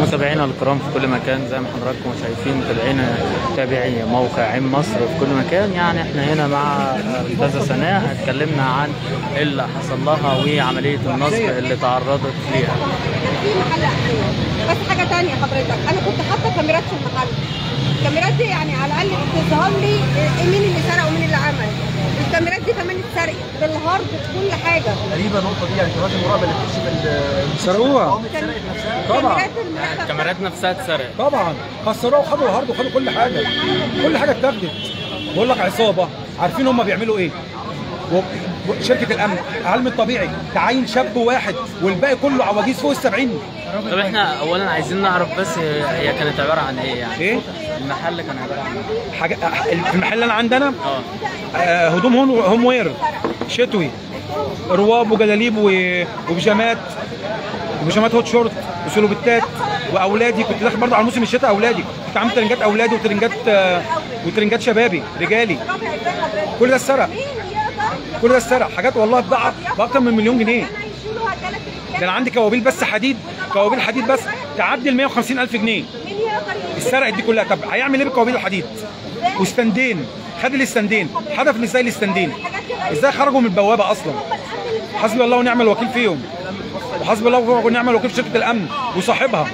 متابعينا الكرام في كل مكان زي ما حضراتكم شايفين متابعينا تابعي موقع عين مصر في كل مكان يعني احنا هنا مع الاستاذه سناء اتكلمنا عن اللي حصل لها وعمليه النصب اللي تعرضت ليها في محل أحذية. بس حاجه تانية حضرتك انا كنت حاطه كاميرات في المحل الكاميرات دي يعني على الاقل بتظهر لي إيه مين اللي سرق ومين اللي عمل الكاميرات دي كمان اتسرقت بالهارد بكل حاجه غريبه النقطه دي يعني كاميرات المراقبه اللي بتكشف ال- سرقوها القوامة اتسرقت نفسها طبعا. كاميرات المراقبة الكاميرات نفسها اتسرقت طبعا خسروها وخدوا الهارد وخدوا كل حاجه كل حاجه اتاخدت بقول لك عصابه عارفين هم بيعملوا ايه و- و- شركه الامن علم الطبيعي تعين شاب واحد والباقي كله عواجيز فوق ال 70 طب احنا اولا عايزين نعرف بس هي كانت عباره عن ايه يعني ايه المحل كان عباره عن ايه حاجه المحل اللي عندنا اه آه، هدوم هون هوم وير شتوي رواب وجلاليب و- وبيجامات وبيجامات هوت شورت وسلوبتات واولادي كنت داخل برضه على موسم الشتاء اولادي كنت عامل ترنجات اولادي وترنجات آه، وترنجات شبابي رجالي كل ده اتسرق مين يقدر كل ده اتسرق حاجات والله بضاعه باكتر من مليون جنيه انا يشيلوها ثلاث ده انا عندي كوابيل بس حديد كوابيل حديد بس تعدي ال 150 الف جنيه مين يقدر يشيل اتسرقت دي كلها طب هيعمل ايه بالكوابيل الحديد وستاندين خد الاستندين حدف ازاي الاستندين ازاي خرجوا من البوابه اصلا حسبي الله ونعم الوكيل فيهم وحسبي الله ونعم الوكيل في شركه الامن وصاحبها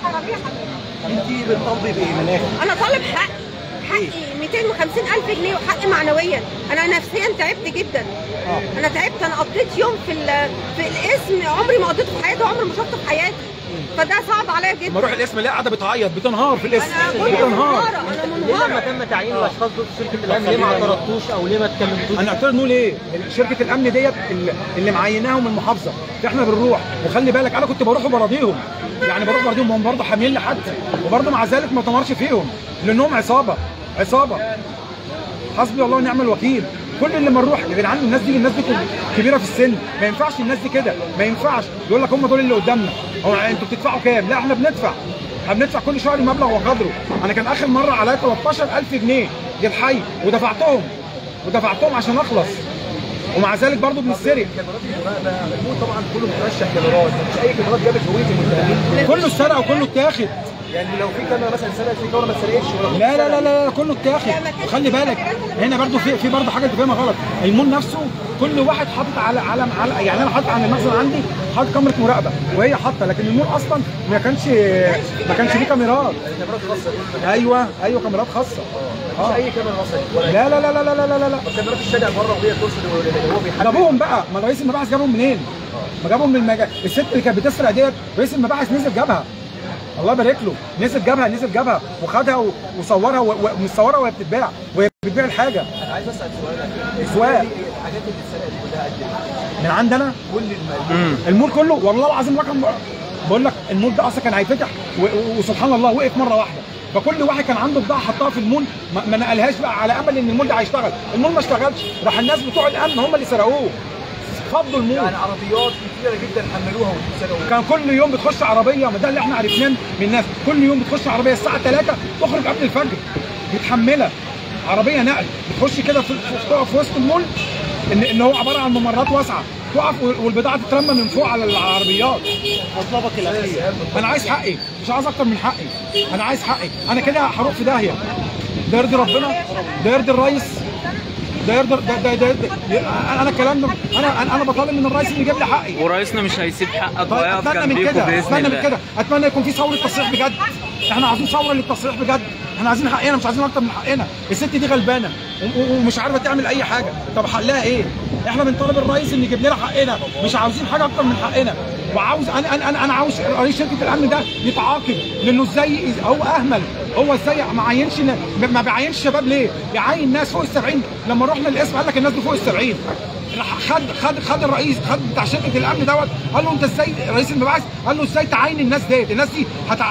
انت بتقضي بايه مناخ انا طالب حق حقي 250 الف جنيه وحق معنويا انا نفسيا تعبت جدا انا تعبت انا قضيت يوم في ال- في الاسم عمري ما قضيته في حياتي عمري ما شفته في حياتي فده صعب عليا لما جدا اروح الاسم الاقي قاعده بتعيط بتنهار في الاسم انا كنت بتنهار منهاره انا ليه لما منهاره تم تعيين الاشخاص دول في شركه الامن ليه ما اعترضتوش او ليه ما اتكلمتوش انا اعترض نقول ايه شركه الامن ديت اللي- اللي معيناهم المحافظه احنا بنروح وخلي بالك انا كنت بروح وبراضيهم يعني بروح براضيهم هم برضه حاملين لي حد وبرضه مع ذلك ما تمرش فيهم لانهم عصابه عصابه حسبي الله ونعم الوكيل كل اللي ما نروح يا جدعان الناس دي الناس دي كبيره في السن ما ينفعش الناس دي كده ما ينفعش يقول لك هم دول اللي قدامنا هو انتوا بتدفعوا كام لا احنا بندفع احنا بندفع كل شهر مبلغ وقدره انا كان اخر مره عليا 13000 جنيه للحي ودفعتهم ودفعتهم عشان اخلص ومع ذلك برضه بنسرق كاميرات المراقبه المفروض طبعا كله مترشح كاميرات مفيش اي كاميرات جابت هويه المتهمين كله اتسرق وكله اتاخد يعني لو في كاميرا مثلا سرقت في كاميرا ما اتسرقتش ولا لا لا لا لا, لا كله اتاخد وخلي بالك هنا برضو في في برضو حاجه انت فاهمها غلط المول نفسه كل واحد حاطط على علم على يعني انا حاطط عند المخزن عندي حاطط كاميرا مراقبه وهي حاطه لكن المول اصلا ما كانش ما كانش فيه كاميرات كاميرات خاصه ايوه ايوه كاميرات خاصه مفيش اه اي كاميرا وصلت ولا لا لا لا لا لا لا لا لا كاميرات الشارع بره وهي ترصد وهو بيحدد جابوهم بقى ما رئيس المباحث جابهم منين؟ ما جابهم من المجال الست اللي كانت بتسرق ديت رئيس المباحث نزل جابها الله يبارك له نزل جابها نزل جابها وخدها و- وصورها و- و- ومصورها وهي بتتباع وهي بتبيع الحاجه انا عايز اسال سؤال سؤال. الحاجات اللي اتسرقت كلها قد ايه؟ من عندنا كل الم- امم المول كله والله العظيم رقم بقول لك المول ده اصلا كان هيفتح و- و- وسبحان الله وقف مره واحده فكل واحد كان عنده بضاعه حطها في المول ما, ما نقلهاش بقى على امل ان المول ده هيشتغل المول ما اشتغلش راح الناس بتوع الامن هم اللي سرقوه فضوا المول يعني عربيات كتيره جدا حملوها واتسرقوا كان كل يوم بتخش عربيه ما ده اللي احنا عرفناه من الناس كل يوم بتخش عربيه الساعه 3 تخرج قبل الفجر متحمله عربيه نقل بتخش كده في في- تقف في وسط المول ان ان هو عباره عن ممرات واسعه تقف وال- والبضاعه تترمى من فوق على العربيات مطلبك الاخير انا عايز حقي مش عايز اكتر من حقي انا عايز حقي انا كده هروح في داهيه ده يرضي ربنا ده يرضي الرئيس ده يرضي ده ده, ده, ده انا الكلام ده انا انا انا بطالب من الرئيس انه يجيب لي حقي ورئيسنا مش هيسيب حقك طيب وهيقف اتمنى من جنبيكوا كده باذن اتمنى من الله كده اتمنى يكون في ثوره تصريح بجد احنا عايزين ثوره للتصريح بجد احنا عايزين حقنا مش عايزين اكتر من حقنا الست دي غلبانه و- و- ومش عارفه تعمل اي حاجه طب حلها ايه احنا بنطالب الرئيس ان يجيب لنا حقنا مش عاوزين حاجه اكتر من حقنا وعاوز انا انا انا, أنا عاوز رئيس شركه الامن ده يتعاقب لانه ازاي هو اهمل هو ازاي ما عينش ما بيعينش شباب ليه؟ بيعين ناس فوق ال 70 لما رحنا القسم قال لك الناس دي فوق ال 70 راح خد خد خد الرئيس خد بتاع شركه الامن دوت قال له انت ازاي رئيس المباحث قال له ازاي تعين الناس ديت الناس دي هتع...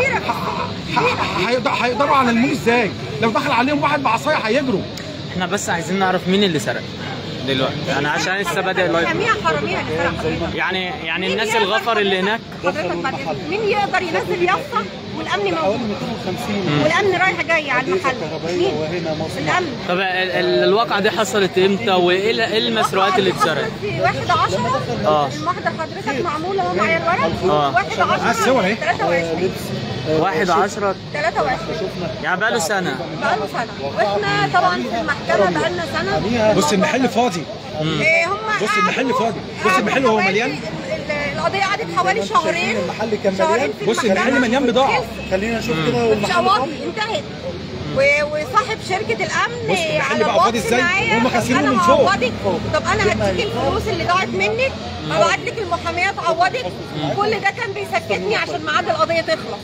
ه- ه- هيقدر- هيقدروا على المول ازاي لو دخل عليهم واحد بعصايه هيجروا احنا بس عايزين نعرف مين اللي سرق دلوقتي انا عشان لسه بادئ اللايف جميع حراميها اللي سرق حضرتك يعني يعني مين الناس يقدر الغفر اللي هناك حضرتك بعد إذنك، مين يقدر ينزل يافطه والامن حوالي موجود 250 والامن رايح جاي على أجهزة المحل كهربائية مين؟ وهنا مصنع الامن طب ال- ال- الواقعة دي حصلت امتى وايه ال- إيه المسروقات اللي اتسرقت؟ في 1 10 اه المحضر حضرتك معمول اهو معايا الورق آه. 1 10 على الصور اهي. 23 واحد عشرة 23 يعني بقاله سنة بقاله سنه واحنا طبعا في المحكمه بقالنا سنه بص المحل فاضي إيه هم بص المحل قعدوا- فاضي. بص قعدوا المحل وهو حوالي- مليان. ال- ال- القضيه قعدت حوالي شهرين المحل كان شهرين مليان في بص المحكمة. المحل مليان بضاعة. خلص. خلينا نشوف كده مش والمحل قواضي انتهت و- وصاحب شركه الامن بص المحل على بقى فاضي الواتس ازاي؟ معايا وهم طب خاسرينه انا من فوق. هعوضك طب انا هديك الفلوس اللي ضاعت منك ابعت لك المحاميه تعوضك كل ده كان بيسكتني عشان ميعاد القضيه تخلص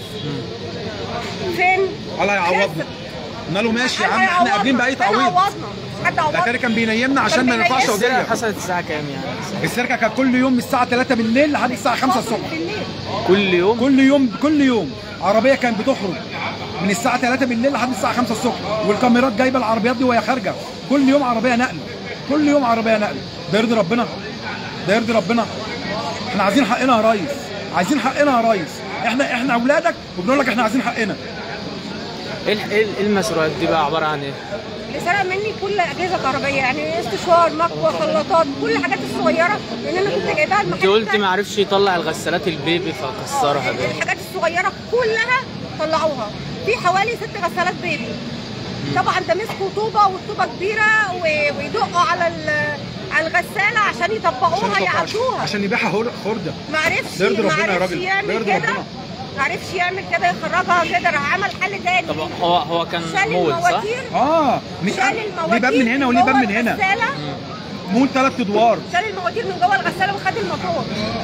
فين؟ الله يعوضنا خسر. قلنا له ماشي يا عم الله احنا يعوضنا. قابلين باي فين تعويض عوضنا؟ حد ده عوضنا كده كان بينيمنا عشان ما كان ندفعش بينيمنا. السرقة قضيه حصلت الساعة كام يعني؟ السرقه كانت كل يوم من الساعه 3 بالليل لحد الساعه 5 الصبح بالليل كل يوم؟ كل يوم كل يوم عربيه كانت بتخرج من الساعه 3 بالليل لحد الساعه 5 الصبح والكاميرات جايبه العربيات دي وهي خارجه كل يوم عربيه نقل كل يوم عربيه نقل ده يرضي ربنا ده يرضي ربنا احنا عايزين حقنا يا ريس عايزين حقنا يا ريس احنا احنا اولادك وبنقول لك احنا عايزين حقنا ايه ال- ايه ال- إيه المسروقات دي بقى عبارة عن ايه؟ اللي سرق مني كل اجهزه كهربائيه يعني استشوار مكوى خلاطات كل الحاجات الصغيره لان انا كنت جايباها المحل انت قلت بتاعي. ما عرفش يطلع الغسالات البيبي فكسرها ده الحاجات الصغيره كلها طلعوها في حوالي ست غسالات بيبي طبعا ده مسكوا طوبه والطوبه كبيره و- ويدقوا على ال- على الغساله عشان يطبقوها يعدوها عشان يبيعها هور- خرده ما عرفش ده يرضي ما ربنا يا عرفش راجل. ده يعمل يرضي كده ربنا. ما عرفش يعمل كده يخرجها كده راح عمل حل تاني طب هو هو كان شال مول صح؟ المواتير اه شال ليه المواتير باب من هنا وليه باب من هنا الغسالة مول ثلاث ادوار شال المواتير من جوه الغساله وخد الموتور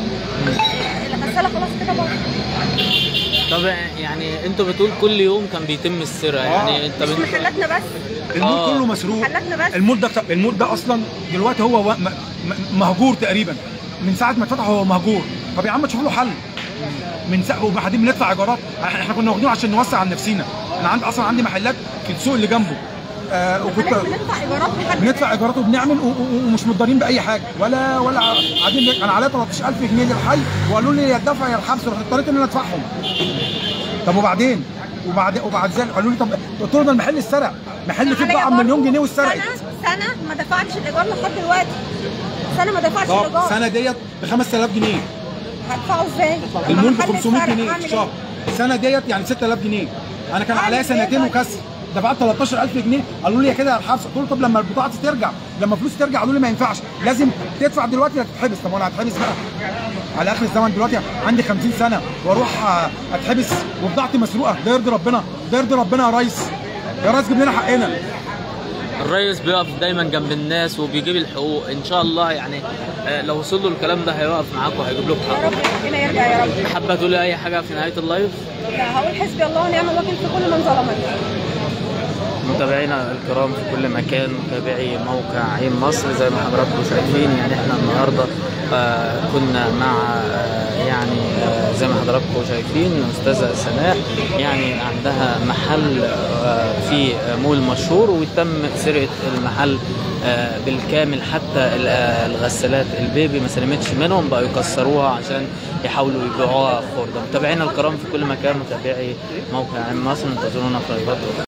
الغساله خلاص كده باظت طب يعني انتوا بتقول كل يوم كان بيتم السرقة يعني انت مش بن... محلاتنا بس المول آه. كله مسروق محلاتنا بس المول ده المول ده اصلا دلوقتي هو و- م- م- مهجور تقريبا من ساعه ما اتفتح هو مهجور طب يا عم تشوف له حل من ساعه وبعدين بندفع ايجارات احنا إحنا كنا واخدينه عشان نوسع عن نفسينا انا عندي اصلا عندي محلات في السوق اللي جنبه آه وكنت محلات بندفع ايجارات لحد بندفع ايجارات وبنعمل و- و- ومش متضرين باي حاجه ولا ولا قاعدين انا عليا 13000 جنيه للحي وقالوا لي يا الدفع يا الحبس رحت اضطريت ان انا ادفعهم طب وبعدين وبعد وبعد ذلك قالوا لي طب قلت لهم ده المحل اتسرق محل فيه عليا بضاعه برضه مليون جنيه واتسرقت سنه سنه ما دفعتش الايجار لحد دلوقتي سنه ما دفعتش طب الايجار السنه ديت ب 5000 جنيه هدفعه ازاي؟ المول ب محل 500 اتسرق، جنيه هعمل في إيه؟ الشهر السنه ديت يعني 6000 جنيه انا كان هعمل عليا إيه سنتين طيب؟ وكسر دفعت 13000 جنيه قالوا لي يا كده يا الحبس قلت له طب لما البضاعه دي ترجع لما فلوس ترجع قالوا لي ما ينفعش لازم تدفع دلوقتي يا تتحبس طب وانا هتحبس بقى على اخر الزمن دلوقتي عندي 50 سنه واروح آه، اتحبس وبضاعتي مسروقه ده يرضي ربنا ده يرضي ربنا يا ريس يا ريس جيب لنا حقنا الريس بيقف دايما جنب الناس وبيجيب الحقوق ان شاء الله يعني آه، لو وصل له الكلام ده هيوقف معاك وهيجيب لكم يا حقوق رب ربنا يرجع يا رب حابه تقولي اي حاجه في نهايه اللايف لا هقول حسبي الله ونعم الوكيل في كل من ظلمني متابعينا الكرام في كل مكان متابعي موقع عين مصر زي ما حضراتكم شايفين يعني احنا النهارده آه كنا مع آه يعني آه زي ما حضراتكم شايفين استاذه سناء يعني عندها محل آه في مول مشهور وتم سرقه المحل آه بالكامل حتى ال- آه، الغسالات البيبي ما سلمتش منهم بقوا يكسروها عشان يحاولوا يبيعوها خرده متابعينا الكرام في كل مكان متابعي موقع عين مصر انتظرونا في لايفات